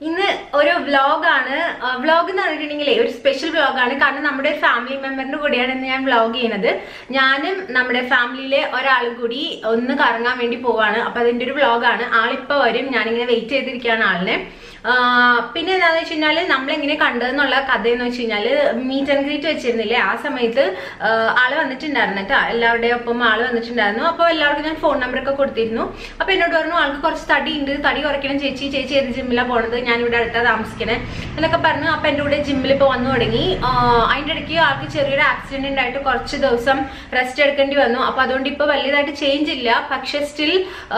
ഇന്ന് ഒരു വ്ളോഗാണ് വ്ളോഗ് എന്ന് പറഞ്ഞിട്ടുണ്ടെങ്കിൽ ഒരു സ്പെഷ്യൽ വ്ളോഗാണ് കാരണം നമ്മുടെ ഫാമിലി മെമ്പറിന്റെ കൂടെയാണ് ഇന്ന് ഞാൻ വ്ളോഗ് ചെയ്യുന്നത് ഞാനും നമ്മുടെ ഫാമിലിയിലെ ഒരാളും കൂടി ഒന്ന് കറങ്ങാൻ വേണ്ടി പോവാണ് അപ്പൊ അതിന്റെ ഒരു വ്ളോഗാണ് ആളിപ്പോ വരും ഞാനിങ്ങനെ വെയിറ്റ് ചെയ്തിരിക്കുകയാണ് ആളിനെ ആ, പിന്നെ എന്താന്ന് വെച്ച് കഴിഞ്ഞാല് നമ്മളെങ്ങനെ കണ്ടതെന്നുള്ള കഥ എന്ന് വെച്ച് കഴിഞ്ഞാല് മീറ്റ് ആൻഡ് ഗ്രീറ്റ് വെച്ചിരുന്നില്ലേ ആ സമയത്ത് ആ, ആള് വന്നിട്ടുണ്ടായിരുന്നു കേട്ടോ എല്ലാവരുടെയും ഒപ്പം ആള് വന്നിട്ടുണ്ടായിരുന്നു അപ്പോൾ എല്ലാവർക്കും ഞാൻ ഫോൺ നമ്പർ ഒക്കെ കൊടുത്തിരുന്നു അപ്പൊ എന്നോട് പറഞ്ഞു ആൾക്ക് കുറച്ച് തടി ഉണ്ട് തടി കുറയ്ക്കണം ചേച്ചി ചേച്ചി ഏത് ജിമ്മിലാണ് പോണത് ഞാൻ ഇവിടെ അടുത്താ താമസിക്കണേ എന്നൊക്കെ പറഞ്ഞു അപ്പൊ എൻ്റെ കൂടെ ജിമ്മിൽ ഇപ്പോൾ വന്നു തുടങ്ങി ആ, അതിന്റെ ഇടയ്ക്ക് ആൾക്ക് ചെറിയൊരു ആക്സിഡന്റ് ഉണ്ടായിട്ട് കുറച്ച് ദിവസം റെസ്റ്റ് എടുക്കേണ്ടി വന്നു അപ്പൊ അതുകൊണ്ട് ഇപ്പൊ വലിയതായിട്ട് ചേഞ്ച് ഇല്ല പക്ഷെ സ്റ്റിൽ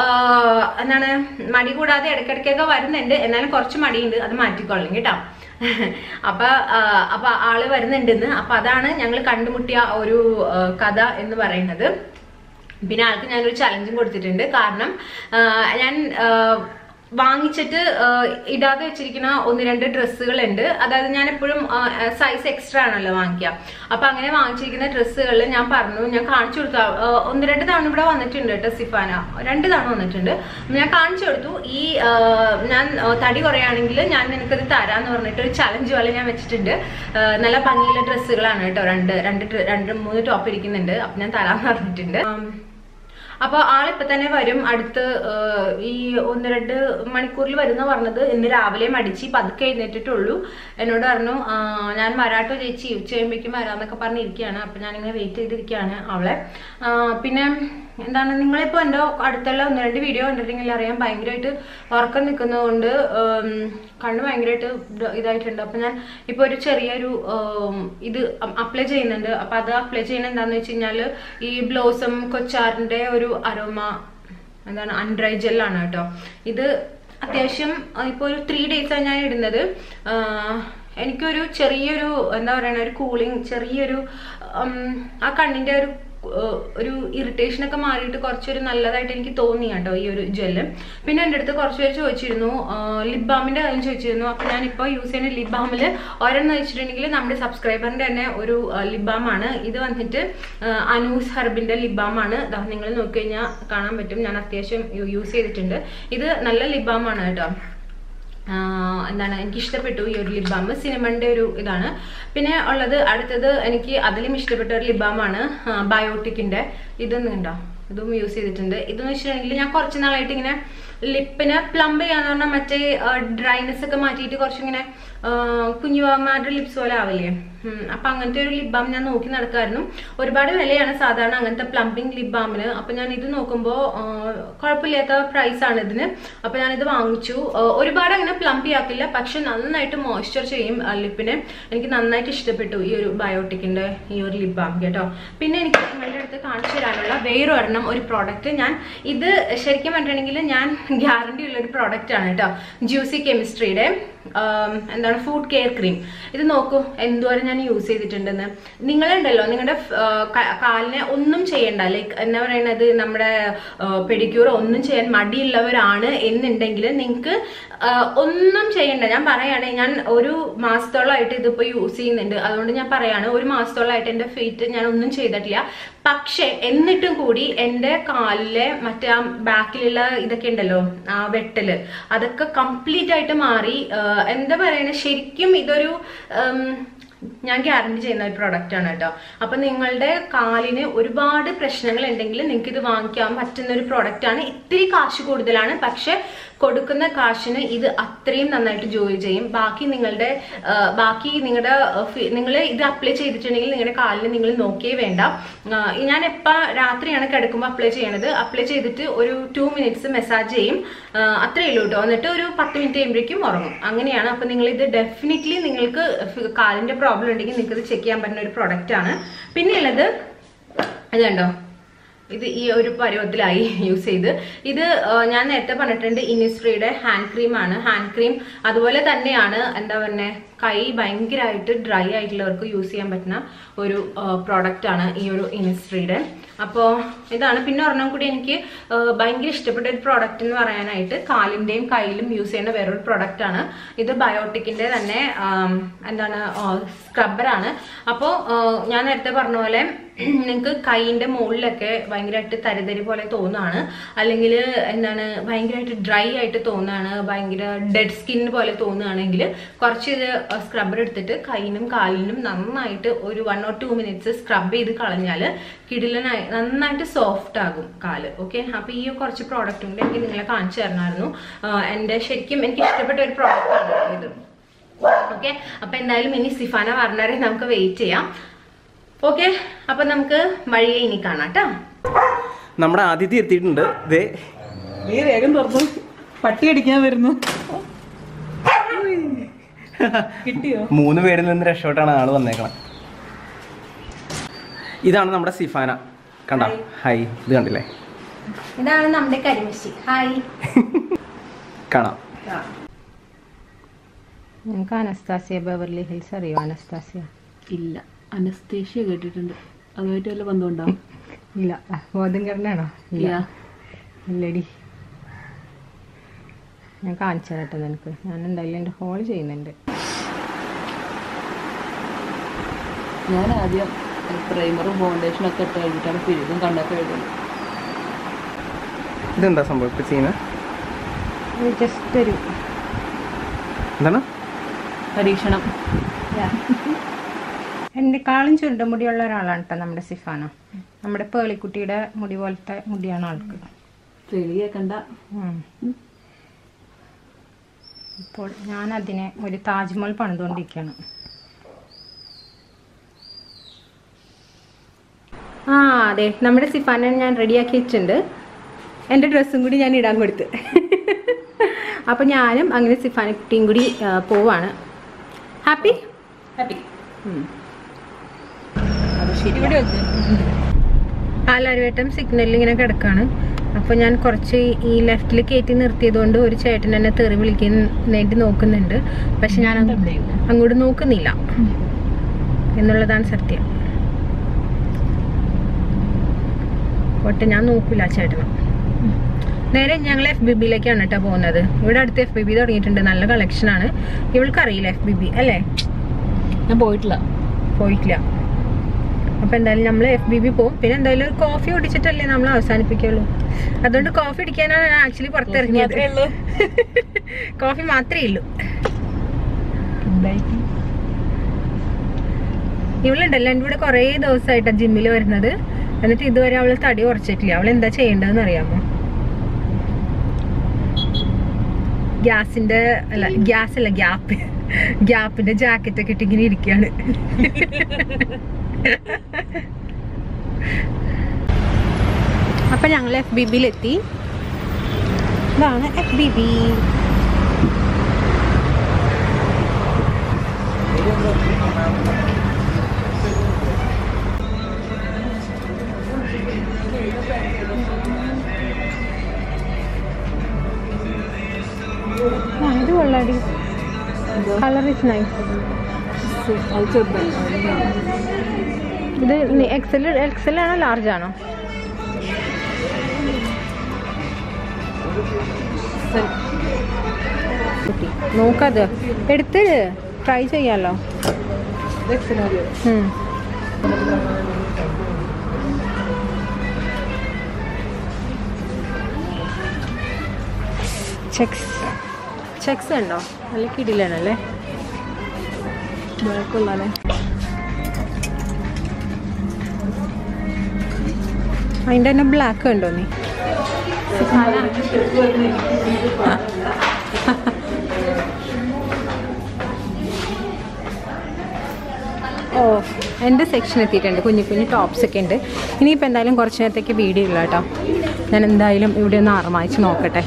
എന്താണ് മടി കൂടാതെ ഇടയ്ക്കിടയ്ക്കൊക്കെ വരുന്നുണ്ട് എന്നാലും കുറച്ച് മടിയുണ്ട് അത് മാറ്റിക്കൊള്ളും കേട്ടോ അപ്പൊ ആ, അപ്പൊ ആള് വരുന്നുണ്ടെന്ന് അപ്പൊ അതാണ് ഞങ്ങൾ കണ്ടുമുട്ടിയ ഒരു ആ, കഥ എന്ന് പറയുന്നത് പിന്നെ ആൾക്ക് ഞാനൊരു ചലഞ്ചും കൊടുത്തിട്ടുണ്ട് കാരണം ആ, ഞാൻ ആ, വാങ്ങിച്ചിട്ട് ആ, ഇടാതെ വെച്ചിരിക്കുന്ന ഒന്ന് രണ്ട് ഡ്രസ്സുകൾ ഉണ്ട് അതായത് ഞാൻ എപ്പോഴും സൈസ് എക്സ്ട്രാ ആണല്ലോ വാങ്ങിക്കുക അപ്പൊ അങ്ങനെ വാങ്ങിച്ചിരിക്കുന്ന ഡ്രസ്സുകൾ ഞാൻ പറഞ്ഞു ഞാൻ കാണിച്ചു കൊടുത്തു ആ, ഒന്ന് രണ്ട് തവണ ഇവിടെ വന്നിട്ടുണ്ട് കേട്ടോ സിഫാന രണ്ട് തവണ വന്നിട്ടുണ്ട് ഞാൻ കാണിച്ചു കൊടുത്തു ഈ ആ, ഞാൻ ആ, തടി കുറയാണെങ്കിൽ ഞാൻ നിനക്കത് തരാന്ന് പറഞ്ഞിട്ട് ഒരു ചലഞ്ച് പോലെ ഞാൻ വെച്ചിട്ടുണ്ട് ആ, നല്ല ഭംഗിയുള്ള ഡ്രസ്സുകളാണ് കേട്ടോ രണ്ട് രണ്ട് ഡ്ര- രണ്ട് മൂന്ന് ടോപ്പ് ഇരിക്കുന്നുണ്ട് അപ്പൊ ഞാൻ തരാന്ന് പറഞ്ഞിട്ടുണ്ട് ആം, അപ്പൊ ആളിപ്പോ തന്നെ വരും അടുത്ത് ആഹ്, ഈ ഒന്ന് രണ്ട് മണിക്കൂറിൽ വരുന്ന പറഞ്ഞത് ഇന്ന് രാവിലെ മടിച്ച് പതുക്കെ എഴുന്നേറ്റിട്ടുള്ളൂ എന്നോട് പറഞ്ഞു ആഹ്, ഞാൻ വരാട്ടോ ചേച്ചി ഉച്ച കഴിയുമ്പോഴേക്കും വരാന്നൊക്കെ പറഞ്ഞിരിക്കുകയാണ് അപ്പൊ ഞാനിങ്ങനെ വെയിറ്റ് ചെയ്തിരിക്കുകയാണ് അവളെ ആഹ്, പിന്നെ എന്താണ് നിങ്ങളിപ്പോ എൻ്റെ അടുത്തുള്ള ഒന്ന് രണ്ട് വീഡിയോ കണ്ടിട്ടുണ്ടെങ്കിൽ അറിയാം ഭയങ്കരമായിട്ട് ഉറക്കം നിൽക്കുന്നതുകൊണ്ട് ഉം, കണ്ണ് ഭയങ്കരമായിട്ട് ഇത് ഇതായിട്ടുണ്ട് അപ്പൊ ഞാൻ ഇപ്പൊ ഒരു ചെറിയൊരു ഉം, ഇത് അപ്ലൈ ചെയ്യുന്നുണ്ട് അപ്പൊ അത് അപ്ലൈ ചെയ്യുന്നത് എന്താന്ന് വെച്ച് കഴിഞ്ഞാല് ഈ ബ്ലോസം കൊച്ചാറിന്റെ ഒരു അരോമ എന്താണ് അൺഡ്രൈ ജെല്ലാണ് കേട്ടോ ഇത് അത്യാവശ്യം ഇപ്പോൾ ഒരു ത്രീ ഡേയ്സാണ് ഞാൻ ഇടുന്നത് ആഹ് എനിക്കൊരു ചെറിയൊരു എന്താ പറയുക ഒരു കൂളിങ് ചെറിയൊരു ഉം, ആ കണ്ണിന്റെ ഒരു ഏഹ് ഒരു ഇറിറ്റേഷൻ ഒക്കെ മാറിയിട്ട് കുറച്ചൊരു നല്ലതായിട്ട് എനിക്ക് തോന്നി കേട്ടോ ഈ ഒരു ജെല്ല് പിന്നെ എൻ്റെ അടുത്ത് കുറച്ച് പേര് ചോദിച്ചിരുന്നു ലിപ് ബാമിന്റെ കാര്യം ചോദിച്ചിരുന്നു അപ്പൊ ഞാൻ ഇപ്പോൾ യൂസ് ചെയ്യുന്ന ലിപ് ബാമിൽ ഒരെണ്ണം വെച്ചിട്ടുണ്ടെങ്കിൽ നമ്മുടെ സബ്സ്ക്രൈബറിന്റെ തന്നെ ഒരു ലിപ് ബാം ആണ് ഇത് വന്നിട്ട് ഏഹ് അനൂസ് ഹർബിന്റെ ലിപ് ബാം ആണ് ദാ നിങ്ങൾ നോക്കി കഴിഞ്ഞാൽ കാണാൻ പറ്റും ഞാൻ അത്യാവശ്യം യൂസ് ചെയ്തിട്ടുണ്ട് ഇത് നല്ല ലിപ് ബാം ആണ് കേട്ടോ ആഹ് എന്താണ് എനിക്ക് ഇഷ്ടപ്പെട്ടു ഈ ഒരു ലിപ് ബാം സിനിമന്റെ ഒരു ഇതാണ് പിന്നെ ഉള്ളത് അടുത്തത് എനിക്ക് അതിലും ഇഷ്ടപ്പെട്ട ഒരു ലിപ് ബാം ആണ് ബയോട്ടിക്കിന്റെ ഇതൊന്നും ഉണ്ടോ ഇതും യൂസ് ചെയ്തിട്ടുണ്ട് ഇതെന്ന് വെച്ചിട്ടുണ്ടെങ്കിൽ ഞാൻ കുറച്ച് നാളായിട്ട് ഇങ്ങനെ ലിപ്പിന് പ്ലംബ് ചെയ്യാന്ന് പറഞ്ഞാൽ മറ്റേ ഡ്രൈനെസ് ഒക്കെ മാറ്റിയിട്ട് കുറച്ചിങ്ങനെ കുഞ്ഞുമാരുടെ ലിപ്സ് പോലെ ആവില്ലേ ഉം, അപ്പൊ അങ്ങനത്തെ ഒരു ലിപ് ബാം ഞാൻ നോക്കി നടക്കായിരുന്നു ഒരുപാട് വിലയാണ് സാധാരണ അങ്ങനത്തെ പ്ലംബിംഗ് ലിപ് ബാമിന് അപ്പൊ ഞാൻ ഇത് നോക്കുമ്പോൾ കുഴപ്പമില്ലാത്ത പ്രൈസ് ആണ് ഇതിന് അപ്പൊ ഞാൻ ഇത് വാങ്ങിച്ചു ആ, ഒരുപാട് അങ്ങനെ പ്ലംബി ആക്കില്ല പക്ഷെ നന്നായിട്ട് മോയ്സ്ചർ ചെയ്യും ആ, ലിപ്പിനെ എനിക്ക് നന്നായിട്ട് ഇഷ്ടപ്പെട്ടു ഈ ഒരു ബയോട്ടിക്കിന്റെ ഈ ഒരു ലിപ് ബാം കേട്ടോ പിന്നെ എനിക്ക് നിങ്ങളുടെ അടുത്ത് കാണിച്ചു തരാനുള്ള വേറൊരെണ്ണം ഒരു പ്രോഡക്റ്റ് ഞാൻ ഇത് ശരിക്കും പറഞ്ഞിട്ടുണ്ടെങ്കിൽ ഞാൻ ഗ്യാരണ്ടി ഉള്ള ഒരു പ്രോഡക്റ്റ് ആണ് കേട്ടോ ജ്യൂസി കെമിസ്ട്രിയുടെ എന്താണ് ഫുഡ് കെയർ ക്രീം ഇത് നോക്കൂ എന്തോരം ഞാൻ യൂസ് ചെയ്തിട്ടുണ്ടെന്ന് നിങ്ങളുണ്ടല്ലോ നിങ്ങളുടെ കാലിനെ ഒന്നും ചെയ്യണ്ട ലൈക്ക് എന്താ പറയുന്നത് നമ്മുടെ പെഡിക്യൂർ ഒന്നും ചെയ്യാൻ മടിയുള്ളവരാണ് എന്നുണ്ടെങ്കിൽ നിങ്ങൾക്ക് ഒന്നും ചെയ്യണ്ട ഞാൻ പറയാണ് ഞാൻ ഒരു മാസത്തോളമായിട്ട് ഇതിപ്പോ യൂസ് ചെയ്യുന്നുണ്ട് അതുകൊണ്ട് ഞാൻ പറയാണ് ഒരു മാസത്തോളമായിട്ട് എന്റെ ഫീറ്റ് ഞാൻ ഒന്നും ചെയ്തിട്ടില്ല പക്ഷെ എന്നിട്ടും കൂടി എന്റെ കാലിലെ മറ്റേ ആ ബാക്കിലുള്ള ഇതൊക്കെ ഉണ്ടല്ലോ ആ വെട്ടല് അതൊക്കെ കംപ്ലീറ്റ് ആയിട്ട് മാറി ആ, എന്താ പറയണ ശരിക്കും ഇതൊരു ഉം, ഞാൻ ഗ്യാരണ്ടി ചെയ്യുന്ന ഒരു പ്രൊഡക്റ്റ് ആണ് കേട്ടോ അപ്പൊ നിങ്ങളുടെ കാലിന് ഒരുപാട് പ്രശ്നങ്ങൾ ഉണ്ടെങ്കിൽ നിങ്ങൾക്ക് ഇത് വാങ്ങിക്കാൻ പറ്റുന്ന ഒരു പ്രൊഡക്റ്റ് ആണ് ഇത്തിരി കാശ് കൂടുതലാണ് പക്ഷെ കൊടുക്കുന്ന കാശിന് ഇത് അത്രയും നന്നായിട്ട് ജോലി ചെയ്യും ബാക്കി നിങ്ങളുടെ ആ, ബാക്കി നിങ്ങളുടെ നിങ്ങൾ ഇത് അപ്ലൈ ചെയ്തിട്ടുണ്ടെങ്കിൽ നിങ്ങളുടെ കാലിന് നിങ്ങൾ നോക്കിയേ വേണ്ട ആ, ഞാൻ എപ്പ രാത്രിയാണ് കിടക്കുമ്പോൾ അപ്ലൈ ചെയ്യണത് അപ്ലൈ ചെയ്തിട്ട് ഒരു ടു മിനിറ്റ്സ് മെസ്സാജ് ചെയ്യും ആ, അത്രയേ ഉള്ളൂ കേട്ടോ എന്നിട്ട് ഒരു പത്ത് മിനിറ്റ് കഴിയുമ്പോഴേക്കും ഉറങ്ങും അങ്ങനെയാണ് അപ്പൊ നിങ്ങൾ ഇത് ഡെഫിനറ്റ്ലി നിങ്ങൾക്ക് ഫി- കാലിന്റെ പ്രോബ്ലം ഉണ്ടെങ്കിൽ നിങ്ങൾക്ക് ഇത് ചെക്ക് ചെയ്യാൻ പറ്റുന്ന ഒരു പ്രൊഡക്റ്റ് ആണ് പിന്നെ ഉള്ളത് ഇത് കണ്ടോ ഇത് ഈ ഒരു പരുവത്തിലായി യൂസ് ചെയ്ത് ഇത് ആ, ഞാൻ നേരത്തെ പറഞ്ഞിട്ടുണ്ട് ഇനിസ്ട്രിയുടെ ഹാൻഡ് ക്രീം ആണ് ഹാൻഡ് ക്രീം അതുപോലെ തന്നെയാണ് എന്താ പറയുക കൈ ഭയങ്കരമായിട്ട് ഡ്രൈ ആയിട്ടുള്ളവർക്ക് യൂസ് ചെയ്യാൻ പറ്റുന്ന ഒരു പ്രോഡക്റ്റ് ആണ് ഈ ഒരു ഇനിസ്ട്രിയുടെ അപ്പോൾ ഇതാണ് പിന്നെ ഒരെണ്ണം കൂടി എനിക്ക് ആ, ഭയങ്കര ഇഷ്ടപ്പെട്ട ഒരു പ്രോഡക്റ്റ് എന്ന് പറയാനായിട്ട് കാലിൻ്റെയും കയ്യിലും യൂസ് ചെയ്യുന്ന വേറൊരു പ്രോഡക്റ്റ് ആണ് ഇത് ബയോട്ടിക്കിന്റെ തന്നെ ആം, എന്താണ് സ്ക്രബ്ബറാണ് അപ്പോൾ ഞാൻ നേരത്തെ പറഞ്ഞ പോലെ നിങ്ങൾക്ക് കൈയിന്റെ മുകളിലൊക്കെ ഭയങ്കരമായിട്ട് തരിതരി പോലെ തോന്നുകയാണ് അല്ലെങ്കിൽ എന്താണ് ഭയങ്കരമായിട്ട് ഡ്രൈ ആയിട്ട് തോന്നുകയാണ് ഭയങ്കര ഡെഡ് സ്കിൻ പോലെ തോന്നുകയാണെങ്കിൽ കുറച്ച് ഇത് സ്ക്രബ്ബർ എടുത്തിട്ട് കൈയിനും കാലിനും നന്നായിട്ട് ഒരു one or two minutes scrub ചെയ്ത് കളഞ്ഞാൽ കിടിലനായി നന്നായിട്ട് സോഫ്റ്റ് ആകും കാല് ഓക്കെ അപ്പോൾ ഈ കുറച്ച് പ്രോഡക്റ്റും കൂടി എനിക്ക് നിങ്ങളെ കാണിച്ചു തരണമായിരുന്നു ആഹ് എൻ്റെ ശരിക്കും എനിക്ക് ഇഷ്ടപ്പെട്ട ഒരു പ്രോഡക്റ്റാണ് ഇത് ഓക്കെ അപ്പൊ എന്തായാലും ഇനി സിഫാന പറഞ്ഞവരെ നമുക്ക് വെയിറ്റ് ചെയ്യാം ഓക്കെ അപ്പൊ നമുക്ക് വഴിയെ ഇനി കാണാം കേട്ടോ നമ്മുടെ ആദിത്യ എത്തിയിട്ടുണ്ട് ദേ നീ വേഗം തുറന്നു പട്ടി അടിക്കാൻ വരുന്നു കിട്ടിയോ മൂന്ന് പേരിൽ നിന്ന് രക്ഷപ്പെട്ടാണ് ആള് വന്നേക്കണം ഇതാണ് നമ്മുടെ സിഫാന കണ്ട ഹായ് ഇത് കണ്ടില്ലേ ഇതാണ് നമ്മുടെ കരിമശി ഹായ് കാണാം നിങ്ങൾക്ക് അനസ്താസിയ ബെവർലി ഹിൽസ് അറിയോ അനസ്താസിയ ഇല്ല അനസ്തേഷ്യ കേട്ടിട്ടുണ്ട് അതുമായിട്ട് വല്ല ബന്ധമുണ്ടാവും ഇല്ല ബോധം കിരണാണോ ഇല്ല ഇല്ലടി ഞാൻ കാണിച്ചു തരട്ടെ നിനക്ക് ഞാൻ എന്തായാലും എൻ്റെ ഹോൾ ചെയ്യുന്നുണ്ട് ഞാൻ ആദ്യം പ്രൈമറും ഫൗണ്ടേഷനും ഒക്കെ ഇട്ട് കഴിഞ്ഞിട്ടാണ് പിഴുതും കണ്ണൊക്കെ എഴുതുന്നത് ഇതെന്താ സംഭവം ഇപ്പൊ ചെയ്യുന്നത് ജസ്റ്റ് ഒരു എന്താണ് പരീക്ഷണം എന്നെക്കാളും ചുരുണ്ടമുടിയുള്ള ഒരാളാണ് കേട്ടോ നമ്മുടെ സിഫാന നമ്മുടെ പേളിക്കുട്ടിയുടെ മുടി പോലത്തെ മുടിയാണ് ആൾക്ക് തെളിയെ കണ്ട ഉം. ഇപ്പോൾ ഞാൻ അതിനെ ഒരു താജ്മഹൽ പണിതുകൊണ്ടിരിക്കുകയാണ് ആ അതെ നമ്മുടെ സിഫാനെ ഞാൻ റെഡിയാക്കി വെച്ചിട്ടുണ്ട് എൻ്റെ ഡ്രസ്സും കൂടി ഞാൻ ഇടാൻ കൊടുത്ത് അപ്പോൾ ഞാനും അങ്ങനെ സിഫാന കുട്ടിയും കൂടി ആ, പോവാണ് ഹാപ്പി ഹാപ്പി അത് ശരി ഇവിടെ വെച്ച് പാലാരിവട്ടം സിഗ്നലിൽ ഇങ്ങനെ കിടക്കാണ് അപ്പോൾ ഞാൻ കുറച്ച് ഈ ലെഫ്റ്റിൽ കയറ്റി നിർത്തിയതുകൊണ്ട് ഒരു ചേട്ടൻ എന്നെ തെറി വിളിക്കുന്നതായിട്ട് നോക്കുന്നുണ്ട് പക്ഷെ ഞാൻ അങ്ങ് അങ്ങോട്ട് നോക്കുന്നില്ല എന്നുള്ളതാണ് സത്യം ഒട്ടെ ഞാൻ നോക്കില്ല ചേട്ടന് നേരെ ഞങ്ങൾ എഫ് ബി ബിയിലേക്കാണ് കേട്ടോ പോകുന്നത് ഇവിടെ അടുത്ത് എഫ് ബി ബി തുടങ്ങിയിട്ടുണ്ട് നല്ല കളക്ഷനാണ് ഇവൾക്ക് അറിയില്ല എഫ് ബി ബി അല്ലേ ഞാൻ പോയിട്ടില്ല പോയിട്ടില്ല അപ്പൊ എന്തായാലും നമ്മൾ എഫ് ബി ബി പോകും പിന്നെ എന്തായാലും ഒരു കോഫി കുടിച്ചിട്ടല്ലേ നമ്മൾ അവസാനിപ്പിക്കുള്ളൂ അതുകൊണ്ട് കോഫി അടിക്കാനാണ് ഞാൻ ആക്ച്വലി പുറത്തിറങ്ങിയത് മാത്രമേ ഉള്ളൂ. കോഫി മാത്രമേ ഉള്ളൂ ഇവളുണ്ടല്ലോ എൻ്റെ കൂടെ കുറേ ദിവസമായിട്ടാണ് ജിമ്മിൽ വരുന്നത് എന്നിട്ട് ഇതുവരെ അവള് തടി കുറച്ചിട്ടില്ല അവൾ എന്താ ചെയ്യേണ്ടതെന്ന് അറിയാമോ ഗ്യാസിന്റെ അല്ല ഗ്യാസ് അല്ല ഗ്യാപ്പ് ഗ്യാപ്പിന്റെ ജാക്കറ്റ് ഒക്കെ ഇട്ട് ഇങ്ങനെ ഇരിക്കുകയാണ് അപ്പൊ ഞങ്ങൾ എഫ് ബി ബിയിലെത്തി ഇതാണ് എഫ് ബി ബി ഇത് കൊള്ളാടി കളർ ഇസ് നൈസ് അത് ചെറുതല്ല ഇത് എക്സൽ എക്സൽ ആണോ ലാർജ് ആണോ നോക്കത് എടുത്ത് ട്രൈ ചെയ്യാലോ ഉം. ചെക്സ് ചെക്സ് ഉണ്ടോ നല്ല കിടിലാണല്ലേ കൊള്ളാലേ അതിൻ്റെ തന്നെ ബ്ലാക്ക് ഉണ്ടോ നീ ഓ എൻ്റെ സെക്ഷൻ എത്തിയിട്ടുണ്ട് കുഞ്ഞു കുഞ്ഞു ടോപ്സ് ഒക്കെ ഉണ്ട് ഇനിയിപ്പോൾ എന്തായാലും കുറച്ച് നേരത്തേക്ക് വീഡിയോ ഇല്ല കേട്ടോ ഞാൻ എന്തായാലും ഇവിടെ ഒന്ന് ആറമായിച്ച് നോക്കട്ടെ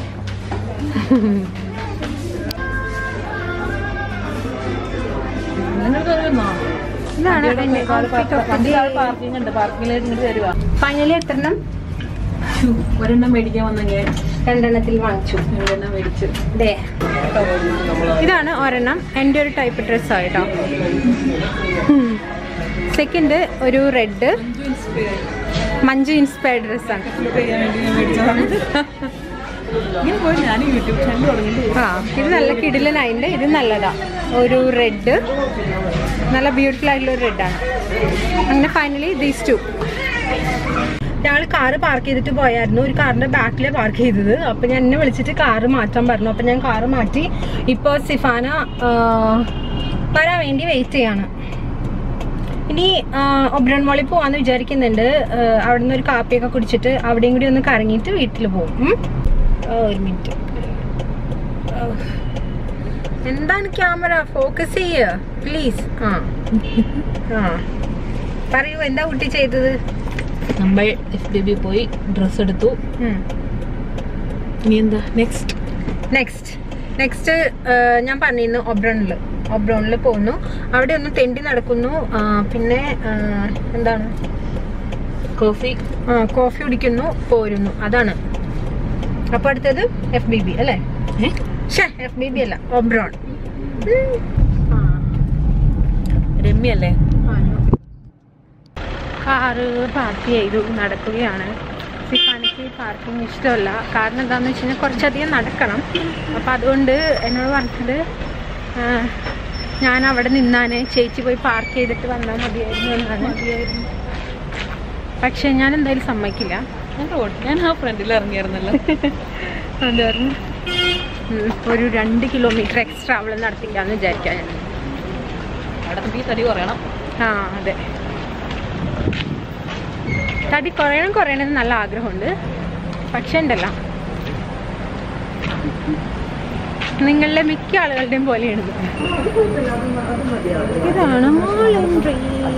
നിങ്ങൾ കയറുന്നോ ഇതാണ് എൻ്റെ പാർക്കിംഗ് ഉണ്ട് പാർക്കിങ്ങിലേക്ക് ഇങ്ങോട്ട് തരുവാ ഫൈനലി എത്രണ്ണം ഒരെണ്ണം മേടിക്കാൻ വന്നെങ്കിൽ രണ്ടെണ്ണത്തിൽ വാങ്ങിച്ചു ഒരെണ്ണം മേടിച്ചു ദേ ഇതാണ് ഒരെണ്ണം എൻ്റെ ഒരു ടൈപ്പ് ഡ്രസ്സാണ് കേട്ടോ സെക്കൻഡ് ഒരു റെഡ് മഞ്ജു ഇൻസ്പയർഡ് ഡ്രസ്സാണ് ചെയ്യാൻ വേണ്ടി ഞാൻ മേടിച്ചതാണ് ഇങ്ങനെ പോയി ഞാൻ യൂട്യൂബ് ചാനൽ തുടങ്ങിയിട്ട് ആ ഇത് നല്ല കിടിലനായിണ്ട് ഇത് നല്ലതാ ഒരു റെഡ് നല്ല ബ്യൂട്ടിഫുൾ ആയിട്ടുള്ള ഒരു റെഡാണ് അങ്ങനെ ഫൈനലി ദീസ് ടു ഞങ്ങൾ കാറ് പാർക്ക് ചെയ്തിട്ട് പോയായിരുന്നു ഒരു കാറിന്റെ ബാക്കിലെ പാർക്ക് ചെയ്തത് അപ്പൊ ഞാൻ എന്നെ വിളിച്ചിട്ട് കാറ് മാറ്റാൻ പറഞ്ഞു അപ്പൊ ഞാൻ കാറ് മാറ്റി ഇപ്പൊ സിഫാന ആ, വരാൻ വേണ്ടി വെയിറ്റ് ചെയ്യാണ് ഇനി ഒബ്രൺ മോളിൽ പോവാന്ന് വിചാരിക്കുന്നുണ്ട് ആ, അവിടുന്ന് ഒരു കാപ്പിയൊക്കെ കുടിച്ചിട്ട് അവിടെയും കൂടി ഒന്ന് കറങ്ങിയിട്ട് വീട്ടിൽ പോകും ഉം? ആ, ഒരു മിനിറ്റ് എന്താണ് ക്യാമറ ഫോക്കസ് ചെയ്യ പ്ലീസ് ആ ആ പറയൂ എന്താ കുട്ടി ചെയ്തത് നമ്മൾ എഫ് ബി ബി പോയി ഡ്രസ്സ് എടുത്തു ഇനി എന്താ നെക്സ്റ്റ് നെക്സ്റ്റ് നെക്സ്റ്റ് ഞാൻ പറഞ്ഞിരുന്നു ഒബ്രോണിൽ ഒബ്രോണിൽ പോകുന്നു അവിടെ ഒന്ന് തെണ്ടി നടക്കുന്നു ആ, പിന്നെ ആ, എന്താണ് കോഫി ആ കോഫി കുടിക്കുന്നു പോരുന്നു അതാണ് അപ്പൊ അടുത്തത് എഫ് ബി ബി അല്ലേ ഷേ എഫ് ബി ബി അല്ല ഒബ്രോൺ രമ്യല്ലേ കാറ് പാർക്ക് ചെയ്തു നടക്കുകയാണ് സിഫാനിക്ക് പാർക്കിംഗ് ഇഷ്ടമല്ല കാരണം എന്താണെന്ന് വെച്ച് കഴിഞ്ഞാൽ കുറച്ചധികം നടക്കണം അപ്പം അതുകൊണ്ട് എന്നോട് പറഞ്ഞത് ആ, ഞാൻ അവിടെ നിന്നാണ് ചേച്ചി പോയി പാർക്ക് ചെയ്തിട്ട് വന്നാൽ മതിയായിരുന്നു എന്നാണ് പക്ഷെ ഞാൻ എന്തായാലും സമ്മതിക്കില്ല ഞാൻ റോഡ് ഞാൻ ആ ഫ്രണ്ടിൽ ഇറങ്ങിയായിരുന്നല്ലോ അതായിരുന്നു ഉം, ഒരു രണ്ട് കിലോമീറ്റർ എക്സ്ട്രാ അവൾ നടത്തിക്കാന്ന് വിചാരിക്കാൻ ഞാൻ അവിടെ നമുക്ക് ഈ തടി കുറയണം ആ അതെ തടി കുറയണം കുറയണം നല്ല ആഗ്രഹമുണ്ട് പക്ഷെ ഉണ്ടല്ലോ നിങ്ങളുടെ മിക്ക ആളുകളുടെയും പോലെയാണ് ഇത്. ഇതാണ് മാളൻട്രി.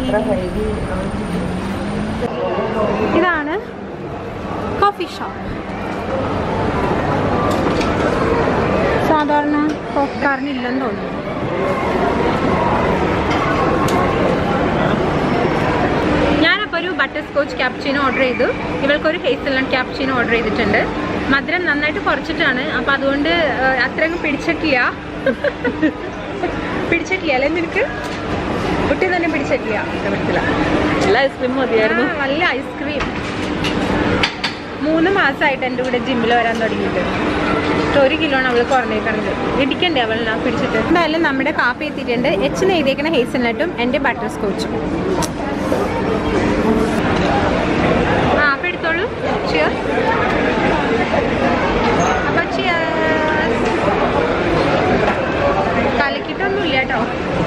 ഇതാണ് കോഫി ഷോപ്പ് സാധാരണ കോഫിക്കാരന് ഇല്ലെന്ന് തോന്നുന്നു ഞാനപ്പോൾ ഒരു ബട്ടർ സ്കോച്ച് ക്യാപ്ചീനോ ഓർഡർ ചെയ്തു ഇവൾക്കൊരു ഹേസൽനട്ട് ക്യാപ്ചീനോ ഓർഡർ ചെയ്തിട്ടുണ്ട് മധുരം നന്നായിട്ട് കുറച്ചിട്ടാണ് അപ്പോൾ അതുകൊണ്ട് ഏഹ്, അത്രയും പിടിച്ചിട്ടില്ല പിടിച്ചിട്ടില്ല അല്ലേ നിനക്ക് ഒട്ടും തന്നെ പിടിച്ചിട്ടില്ല പറ്റില്ല എല്ലാ ഐസ്ക്രീം മതിയായിരുന്നു ആ, നല്ല ഐസ്ക്രീം മൂന്ന് മാസമായിട്ട് എൻ്റെ കൂടെ ജിമ്മിൽ വരാൻ തുടങ്ങിയിട്ട് ഇപ്പൊ ഒരു കിലോണ് അവൾ കുറഞ്ഞേക്കണത് ഇടിക്കണ്ടേ അവൾ ഞാൻ പിടിച്ചിട്ട് എന്തായാലും നമ്മുടെ കാപ്പി എത്തിയിട്ടുണ്ട് എച്ച് എഴുതിയേക്കണ ഹേസൽനട്ടും എൻ്റെ ബട്ടർ സ്കോച്ചും ആ അപ്പം എടുത്തോളൂ ചിയർ അപ്പം ചിയർ കലക്കിട്ടൊന്നുമില്ല കേട്ടോ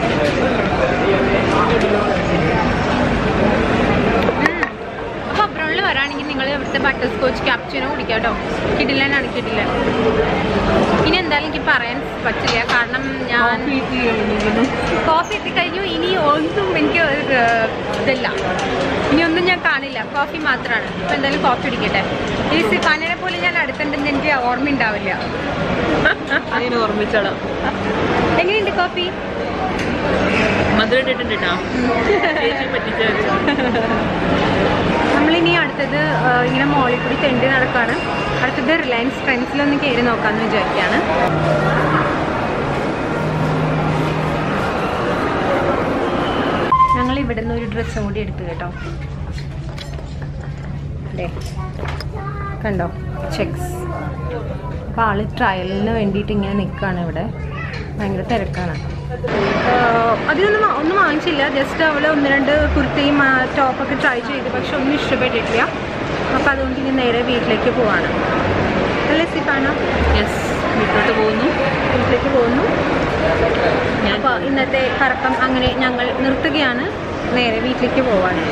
അപ്പോൾ അബ്രോണിൽ വരാണെങ്കിൽ നിങ്ങൾ ഇവിടുത്തെ ബട്ടർ സ്കോച്ച് ക്യാപ്ചിനോ കുടിക്കാം കേട്ടോ കിടിലനാണ് കിടിലൻ ഇനി എന്തായാലും എനിക്ക് പറയാൻ പറ്റില്ല കാരണം ഞാൻ കോഫി എത്തിക്കഴിഞ്ഞു ഇനി ഒന്നും എനിക്ക് ഒരു, ഏർ, ഇതില്ല ഇനി ഒന്നും ഞാൻ കാണില്ല കോഫി മാത്രമാണ് ഇപ്പം എന്തായാലും കോഫി കുടിക്കട്ടെ ഈ സിഫാനെ പോലെ ഞാൻ അടുത്തുണ്ടെന്ന് എനിക്ക് ഓർമ്മ ഉണ്ടാവില്ല അതിന് ഓർമ്മിച്ചോളാം എങ്ങനെയുണ്ട് കോഫി മധുരം ഇട്ടിട്ടുണ്ട് കേട്ടോ ചേച്ചി പറ്റിച്ച് വെച്ചു നമ്മളിനി അടുത്തത് ആ, ഇങ്ങനെ മോളിൽ കൂടി തെണ്ടി നടക്കാണ് അടുത്തത് റിലയൻസ് ട്രെൻഡ്സിലൊന്ന് കയറി നോക്കാമെന്ന് വിചാരിക്കുകയാണ് ഞങ്ങൾ ഇവിടെ നിന്ന് ഒരു ഡ്രസ്സും കൂടി എടുത്തു കേട്ടോ അതെ കണ്ടോ ചെക്സ് അപ്പോൾ ആള് ട്രയലിന് വേണ്ടിയിട്ട് ഇങ്ങനെ നിൽക്കുകയാണ് ഇവിടെ ഭയങ്കര തിരക്കാണ് ആഹ് അതിനൊന്നും വാ- ഒന്നും വാങ്ങിച്ചില്ല ജസ്റ്റ് അവൾ ഒന്ന് രണ്ട് കുർത്തിയും ആ, ടോപ്പൊക്കെ ട്രൈ ചെയ്തു പക്ഷെ ഒന്നും ഇഷ്ടപ്പെട്ടിട്ടില്ല അപ്പോൾ അതുകൊണ്ട് ഇനി നേരെ വീട്ടിലേക്ക് പോവാണ് അല്ലേ സിഫാന യെസ് വീട്ടിലോട്ട് പോകുന്നു വീട്ടിലേക്ക് പോകുന്നു ഞാൻ അപ്പോൾ ഇന്നത്തെ കറക്കം അങ്ങനെ ഞങ്ങൾ നിർത്തുകയാണ് നേരെ വീട്ടിലേക്ക് പോവാണ്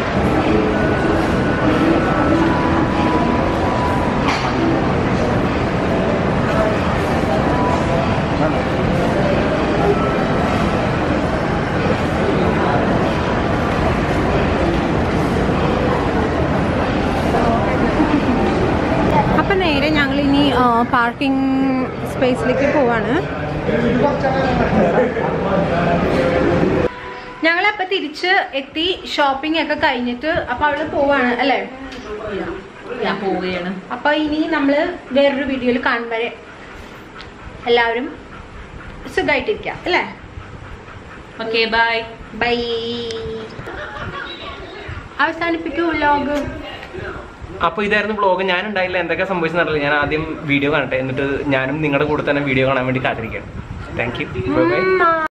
അപ്പം നേരെ ഞങ്ങൾ ഇനി പാർക്കിംഗ് സ്പേസിലേക്ക് പോവാണ് ഞങ്ങളപ്പോൾ തിരിച്ച് എത്തി ഷോപ്പിംഗ് ഒക്കെ കഴിഞ്ഞിട്ട് അപ്പോൾ അവള് പോവാണ് അല്ലേ ഞാൻ പോവുകയാണ് അപ്പൊ ഇനി നമ്മൾ വേറൊരു വീഡിയോയിൽ കാണുമ്പോഴേ എല്ലാവരും സുഖമായിട്ടിരിക്കാം അല്ലേ ഓക്കെ ബൈ ബൈ അവസാനിപ്പിക്കൂ വ്ലോഗ് അപ്പോൾ ഇതായിരുന്നു വ്ളോഗ് ഞാൻ ഉണ്ടായില്ല എന്തൊക്കെ സംഭവിച്ചെന്നറിയില്ല ഞാൻ ആദ്യം വീഡിയോ കാണട്ടെ എന്നിട്ട് ഞാനും നിങ്ങളുടെ കൂടെ തന്നെ വീഡിയോ കാണാൻ വേണ്ടി കാത്തിരിക്കുകയാണ് താങ്ക് യു ബൈ ബൈ